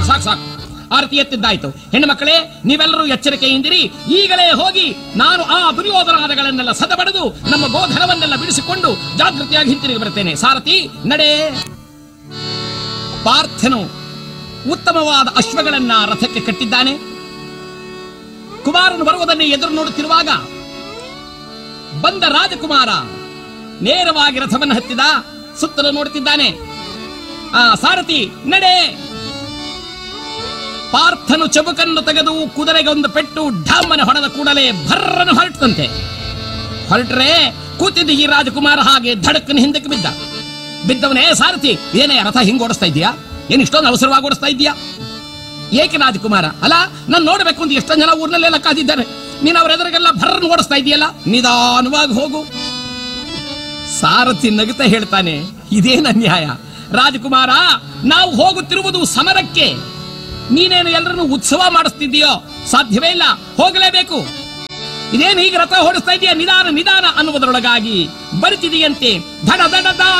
ಸಾಕು ಸಾಕು ಸಾಕು ಆರತಿ ಎತ್ತಿದ್ದಾಯ್ತು ಹೆಣ್ಣು ಮಕ್ಕಳೇ ನೀವೆಲ್ಲರೂ ಎಚ್ಚರಿಕೆಯಿಂದಿರಿ ಈಗಲೇ ಹೋಗಿ ನಾನು ಆ ದುರ್ಯೋಧನಾದಗಳನ್ನೆಲ್ಲ ಸದಬಡಿದು ನಮ್ಮ ಗೋಧನವನ್ನೆಲ್ಲ ಬಿಡಿಸಿಕೊಂಡು ಜಾಗೃತಿಯಾಗಿ ಹಿಂತಿರುಗಿ ಬರುತ್ತೇನೆ ಸಾರಥಿ ನಡೆ ಪಾರ್ಥನು ಉತ್ತಮವಾದ ಅಶ್ವಗಳನ್ನ ರಥಕ್ಕೆ ಕಟ್ಟಿದ್ದಾನೆ ಕುಮಾರನು ಬರುವುದನ್ನೇ ಎದುರು ನೋಡುತ್ತಿರುವಾಗ ಬಂದ ರಾಜಕುಮಾರ ನೇರವಾಗಿ ರಥವನ್ನು ಹತ್ತಿದ ಸುತ್ತಲೂ ನೋಡುತ್ತಿದ್ದಾನೆ ಆ ಸಾರಥಿ ನಡೆ ಪಾರ್ಥನು ಚಬುಕನ್ನು ತೆಗೆದು ಕುದುರೆಗೆ ಒಂದು ಪೆಟ್ಟು ಢಮ್ಮನೆ ಹೊಡೆದ ಕೂಡಲೇ ಭರ್ರನು ಹೊರಟಂತೆ ಹೊರಟ್ರೆ ಕೂತಿದ್ದ ಈ ರಾಜಕುಮಾರ ಹಾಗೆ ಧಡಕ್ಕನ ಹಿಂದಕ್ಕೆ ಬಿದ್ದ ಬಿದ್ದವನೇ ಸಾರಥಿ ಏನೇ ರಥ ಹಿಂಗ್ ಓಡಿಸ್ತಾ ಇದೀಯಾ ಏನ್ ಇಷ್ಟೊಂದು ಅವಸರವಾಗಿ ಓಡಿಸ್ತಾ ಇದೀಯಾ ಏಕೆ ರಾಜಕುಮಾರ ಅಲ್ಲ ನಾನು ನೋಡ್ಬೇಕು ಅಂತ ಎಷ್ಟೊಂದು ಜನ ಊರ್ನಲ್ಲೆಲ್ಲ ಕಾದಿದ್ದಾರೆ ನೀನು ಅವರ ಎದುರಿಗೆಲ್ಲ ಭರ್ರನ್ ಓಡಿಸ್ತಾ ಇದೆಯಲ್ಲ ನಿಧಾನವಾಗಿ ಹೋಗು ಸಾರಥಿ ನಗುತ್ತಾ ಹೇಳ್ತಾನೆ ಇದೇನ ನ್ಯಾಯ ರಾಜಕುಮಾರ ನಾವು ಹೋಗುತ್ತಿರುವುದು ಸಮರಕ್ಕೆ ನೀನೇನು ಎಲ್ಲರನ್ನು ಉತ್ಸವ ಮಾಡಿಸ್ತಿದ್ದೀಯೋ ಸಾಧ್ಯವೇ ಇಲ್ಲ ಹೋಗಲೇಬೇಕು ಇದೇನು ಈಗ ರಥ ಓಡಿಸ್ತಾ ಇದೆಯಾ ನಿಧಾನ ನಿಧಾನ ಅನ್ನುವುದರೊಳಗಾಗಿ ಬರುತ್ತಿದೆಯಂತೆ ಧಡ ಧಡ ದಾಟ